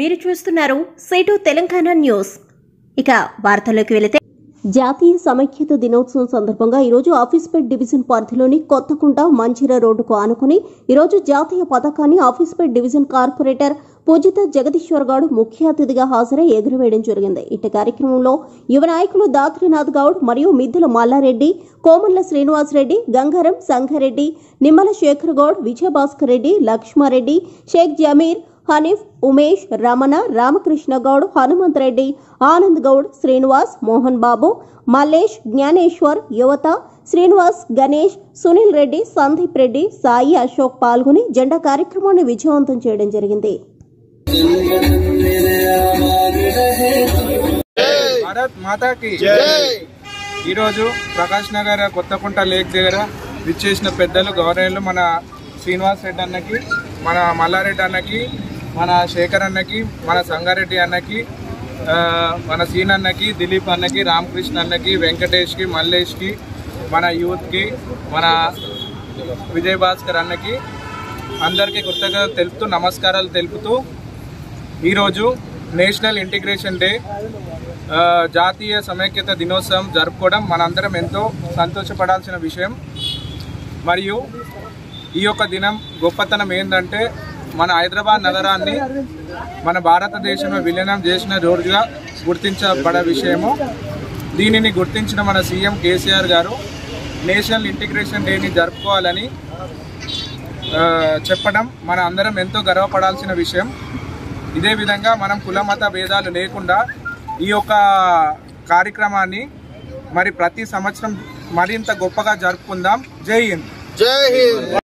మీరు చూస్తున్నారు సేటు తెలంగాణ న్యూస్ ఇక వార్తల్లోకి వెళితే జాతీయ సమైక్యత దినోత్సవం సందర్భంగా ఈరోజు ఆఫీస్పేట్ డివిజన్ పరిధిలోని కొత్తకుంట మంచిర రోడ్డుకు ఆనుకుని ఈరోజు జాతీయ పతాకాన్ని ఆఫీస్పేట్ డివిజన్ కార్పొరేటర్ పూజిత జగదీశ్వర్ గౌడ్ ముఖ్య అతిథిగా హాజరై ఎగురవేయడం జరిగింది ఇట్టి కార్యక్రమంలో యువ నాయకులు దాత్రినాథ్ గౌడ్ మరియు మిద్దుల మల్లారెడ్డి కోమన్ల శ్రీనివాసరెడ్డి గంగారం సంగారెడ్డి నిమ్మల శేఖర్ గౌడ్ విజయభాస్కర్ రెడ్డి లక్ష్మారెడ్డి షేక్ జమీర్ హనీఫ్ ఉమేష్ రమణ రామకృష్ణ గౌడ్ హనుమంత్ రెడ్డి ఆనంద్ గౌడ్ శ్రీనివాస్ మోహన్ బాబు మల్లేష్ జ్ఞానేశ్వర్ యువత శ్రీనివాస్ గణేష్ సునీల్ రెడ్డి సందీప్ రెడ్డి సాయి అశోక్ పాల్గొని జెండా కార్యక్రమాన్ని విజయవంతం చేయడం జరిగింది భారత్ మాతాకి ఈరోజు ప్రకాష్ నగర్ కొత్తకుంట లేక్ దగ్గర విచ్చేసిన పెద్దలు గౌరవులు మన శ్రీనివాస్ రెడ్డి అన్నకి మన మల్లారెడ్డి అన్నకి మన శేఖర్ అన్నకి మన సంగారెడ్డి అన్నకి ఆ, మన సీన్ అన్నకి దిలీప్ అన్నకి రామకృష్ణ అన్నకి వెంకటేష్కి మల్లేష్కి మన యూత్కి మన విజయ్ భాస్కర్ అన్నకి అందరికీ కృతజ్ఞతలు తెలుపుతూ నమస్కారాలు తెలుపుతూ ఈరోజు నేషనల్ ఇంటిగ్రేషన్ డే ఆ, జాతీయ సమైక్యత దినోత్సవం జరుపుకోవడం మనందరం ఎంతో సంతోషపడాల్సిన విషయం మరియు ఈ యొక్క దినం గొప్పతనం ఏంటంటే మన హైదరాబాద్ నగరాన్ని మన భారతదేశంలో విలీనం చేసిన రోజుగా గుర్తించబడే విషయము దీనిని గుర్తించిన మన సీఎం కేసీఆర్ గారు నేషనల్ ఇంటిగ్రేషన్ డేని జరుపుకోవాలని ఆ, చెప్పడం మన అందరం ఎంతో గర్వపడాల్సిన విషయం ఇదే విధంగా మనం కుల మత భేదాలు లేకుండా ఈ యొక్క కార్యక్రమాన్ని మరి ప్రతి సంవత్సరం మరింత గొప్పగా జరుపుకుందాం జై హింద్